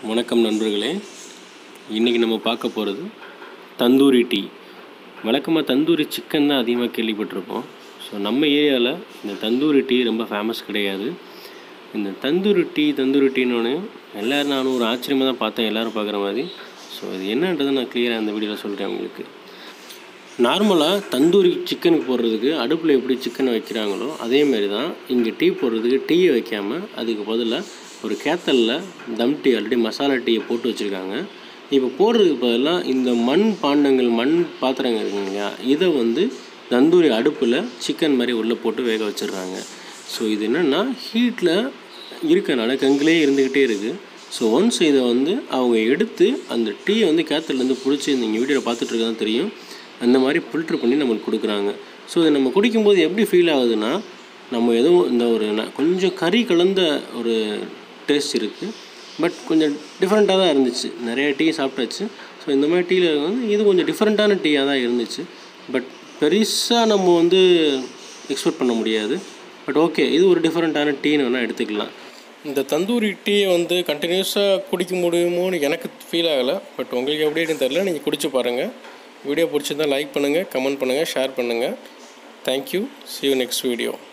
வணக்கம் நண்பர்களே இன்றைக்கி நம்ம பார்க்க போகிறது தந்தூரி டீ வழக்கமாக தந்தூரி சிக்கன் தான் அதிகமாக கேள்விப்பட்டிருப்போம் ஸோ நம்ம ஏரியாவில் இந்த தந்தூரி டீ ரொம்ப ஃபேமஸ் கிடையாது இந்த தந்தூரி டீ தந்தூரி டீன்னு எல்லோரும் நானும் ஒரு ஆச்சரியமாக தான் பார்த்தேன் எல்லோரும் பார்க்குற மாதிரி ஸோ இது என்னன்றதை நான் கிளியராக இந்த வீடியோவில் சொல்கிறேன் உங்களுக்கு நார்மலாக தந்தூரி சிக்கனுக்கு போடுறதுக்கு அடுப்பில் எப்படி சிக்கனை வைக்கிறாங்களோ அதே மாதிரி தான் இங்கே டீ போடுறதுக்கு டீயை வைக்காமல் அதுக்கு பதிலாக ஒரு கேத்தலில் தம் டீ ஆல்ரெடி மசாலா டீயை போட்டு வச்சுருக்காங்க இப்போ போடுறதுக்கு பதிலாக இந்த மண் பாண்டங்கள் மண் பாத்திரங்கள் இருக்குங்க இல்லையா இதை வந்து தந்தூரி அடுப்பில் சிக்கன் மாதிரி உள்ளே போட்டு வேக வச்சிடுறாங்க ஸோ இது என்னென்னா ஹீட்டில் இருக்கனால கங்கிலே இருந்துக்கிட்டே இருக்குது ஸோ ஒன்ஸ் இதை வந்து அவங்க எடுத்து அந்த டீயை வந்து கேத்தல்லேருந்து பிடிச்சி நீங்கள் வீடியோவில் பார்த்துட்டு இருக்கதான் தெரியும் அந்த மாதிரி ஃபில்ட்ரு பண்ணி நம்மளுக்கு கொடுக்குறாங்க ஸோ இதை நம்ம குடிக்கும்போது எப்படி ஃபீல் ஆகுதுன்னா நம்ம எதுவும் இந்த ஒரு ந- கொஞ்சம் கறி கலந்த ஒரு டேஸ்ட் இருக்குது பட் கொஞ்சம் டிஃப்ரெண்ட்டாக தான் இருந்துச்சு நிறைய டீ சாப்பிட்டாச்சு ஸோ இந்த மாதிரி டீயில் வந்து இது கொஞ்சம் டிஃப்ரெண்ட்டான டீயாக தான் இருந்துச்சு பட் பெருசாக நம்ம வந்து எக்ஸ்பெக்ட் பண்ண முடியாது பட் ஓகே இது ஒரு டிஃப்ரெண்ட்டான டீன்னு வேணால் எடுத்துக்கலாம் இந்த தந்தூரி டீயை வந்து கண்டினியூஸாக குடிக்க முடியுமோன்னு எனக்கு ஃபீல் ஆகலை பட் உங்களுக்கு எப்படின்னு தெரில நீங்கள் குடிச்சு பாருங்கள் வீடியோ பிடிச்சிருந்தா லைக் பண்ணுங்கள் கமெண்ட் பண்ணுங்கள் ஷேர் பண்ணுங்கள் thank you see you next video